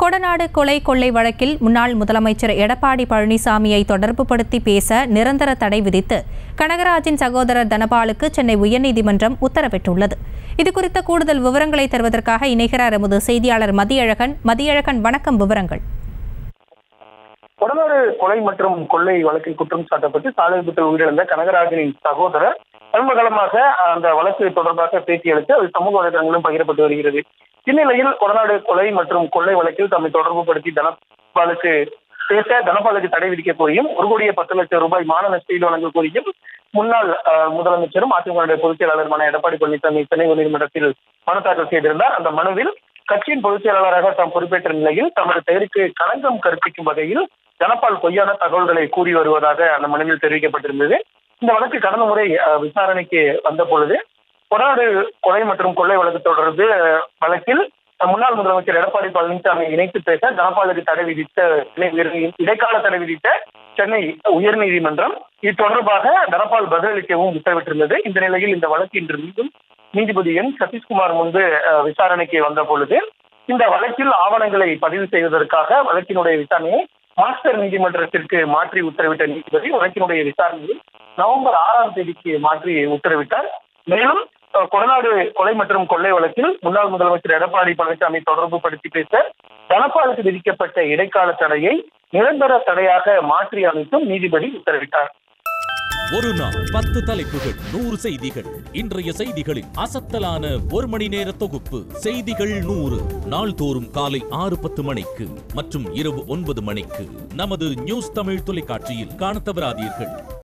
கொடநாடு கொலை கொள்ளை வழக்கில் முன்னாள் முதலமைச்சர் எடப்பாடி பழனிசாமியை தொடர்புபடுத்தி பேச நிரந்தர தடை விதித்து கனகராஜின் சகோதரர் தனபாலுக்கு சென்னை உயர்நீதிமன்றம் உத்தரவிட்டுள்ளது இதுகுறித்த கூடுதல் விவரங்களை தருவதற்காக இணைகிறார் எமது செய்தியாளர் மதியழகன் மதியழகன் வணக்கம் விவரங்கள் கொடநாடு கொலை மற்றும் கொள்ளை வழக்கில் குற்றம் சாட்டப்பட்டு சாலை விபத்தில் உயிரிழந்த கனகராஜனின் சகோதரர் சமீபகாலமாக அந்த வழக்கு தொடர்பாக பேட்டியளித்து அது சமூக வலைதளங்களிலும் பகிரப்பட்டு வருகிறது இந்நிலையில் கொடநாடு கொலை மற்றும் கொள்ளை வழக்கில் தம்மை தொடர்புபடுத்தி தனபாலுக்கு பேச தனபாலுக்கு தடை விதிக்க கோரியும் ஒரு கோடியே பத்து லட்சம் ரூபாய் மான நஷ்டீடு வழங்க கோரியும் முன்னாள் அஹ், முதலமைச்சரும் அதிமுக பொதுச் செயலாளருமான எடப்பாடி பழனிசாமி சென்னை உயர்நீதிமன்றத்தில் மனு தாக்கல் செய்திருந்தார் அந்த மனுவில் கட்சியின் பொதுச் செயலாளராக தாம் பொறுப்பேற்ற நிலையில் தமது பெயருக்கு களங்கம் கற்பிக்கும் வகையில் தனபால் பொய்யான தகவல்களை கூறி வருவதாக அந்த மனுவில் தெரிவிக்கப்பட்டிருந்தது இந்த வழக்கு கடந்த முறை அஹ், விசாரணைக்கு வந்த பொழுது கொடாடு கொலை மற்றும் கொள்ளை வழக்கு தொடர்ந்து அஹ், வழக்கில் அஹ், முன்னாள் முதலமைச்சர் எடப்பாடி பழனிசாமி இணைத்து பேச தனபாலுக்கு தடை விதித்த சென்னை உயர்நீதி- இடைக்கால தடை விதித்த சென்னை உயர்நீதிமன்றம் இது தொடர்பாக தனபால் பதிலளிக்கவும் உத்தரவிட்டிருந்தது இந்த நிலையில் இந்த வழக்கு இன்று மீண்டும் நீதிபதி என் சதீஷ்குமார் முன்பு அஹ், விசாரணைக்கு வந்த பொழுது இந்த வழக்கில் ஆவணங்களை பதிவு செய்வதற்காக வழக்கினுடைய விசாரணையை மாஸ்டர் நீதிமன்றத்திற்கு மாற்றி உத்தரவிட்ட நீதிபதி வழக்கினுடைய விசாரணையை நவம்பர் ஆறாம் தேதிக்கு மாற்றி உத்தரவிட்டார் மேலும் அஹ், கொடநாடு கொலை மற்றும் கொள்ளை வழக்கில் முன்னாள் முதலமைச்சர் எடப்பாடி பழனிசாமி தொடர்பு படுத்தி பேச தனபாலுக்கு விதிக்கப்பட்ட இடைக்கால தடையை நிரந்தர தடையாக மாற்றி அமைத்தும் நீதிபதி உத்தரவிட்டார் ஒரு நாள் பத்து தலைப்புகள் நூறு செய்திகள் இன்றைய செய்திகளின் அசத்தலான ஒரு மணி நேர தொகுப்பு செய்திகள் நூறு நாள்தோறும் காலை ஆறு பத்து மணிக்கு மற்றும் இரவு ஒன்பது மணிக்கு நமது நியூஸ் தமிழ் தொலைக்காட்சியில் காணத் தவறாதீர்கள்